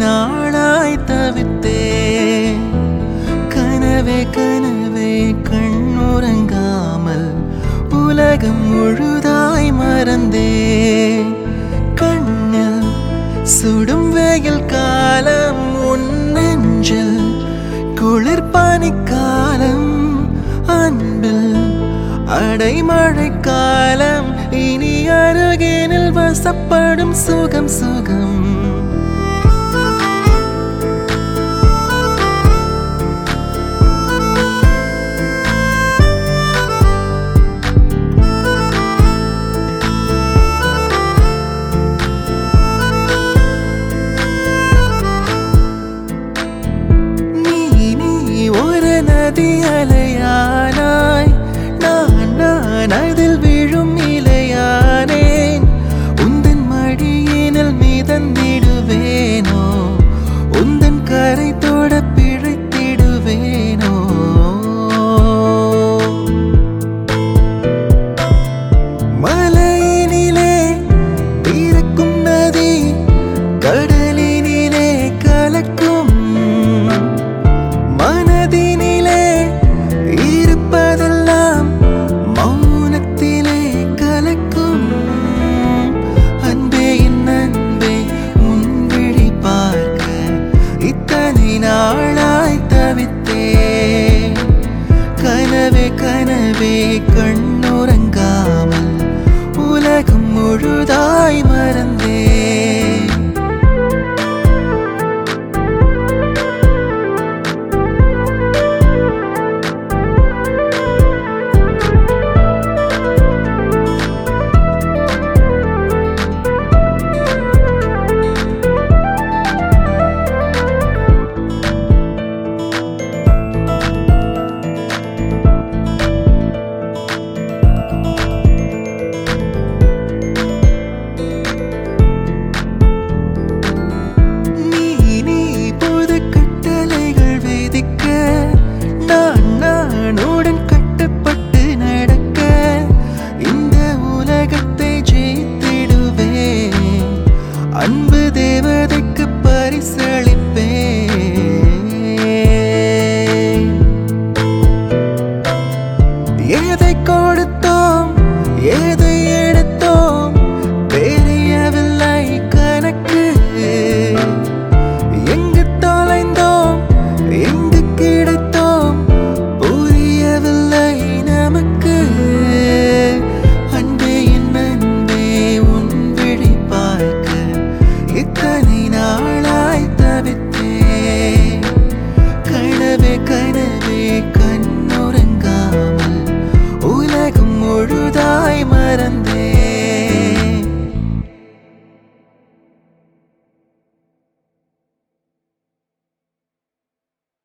நாளாய் தவித்தேன் கனவே கனவே கண்ணுறங்காமல் உலகம் முழுதாய் மறந்தேன் கண்ணில் சுடும் வெயில் காலம் உன் நெஞ்சில் குளிர் பனிக்காலம் அன்பில் அடைமழை காலம் இனி அருகினில் வசப்படும் சுகம் சுகம் நீ நீ ஒரு நதி அலையானாய் நான் நான் அதில் விழும் இலையானேன் உந்தன் மடியினில் மிதந்திடுவேனோ உந்தன் கரை தொட பிழைத்திடுவேனோ மலையினிலே பிறக்கும் நதி கடலினிலே கலக்கும் மனதினிலே இருப்பதெல்லாம் மௌனத்திலே கலக்கும் அன்பே என் அன்பே உன் விழி பார்க்க இத்தனை நாளாய் தவித்தேன் கனவே கனவே கண்ணுறங்காமல் உலகம் முழுதாய் மறந்தேன்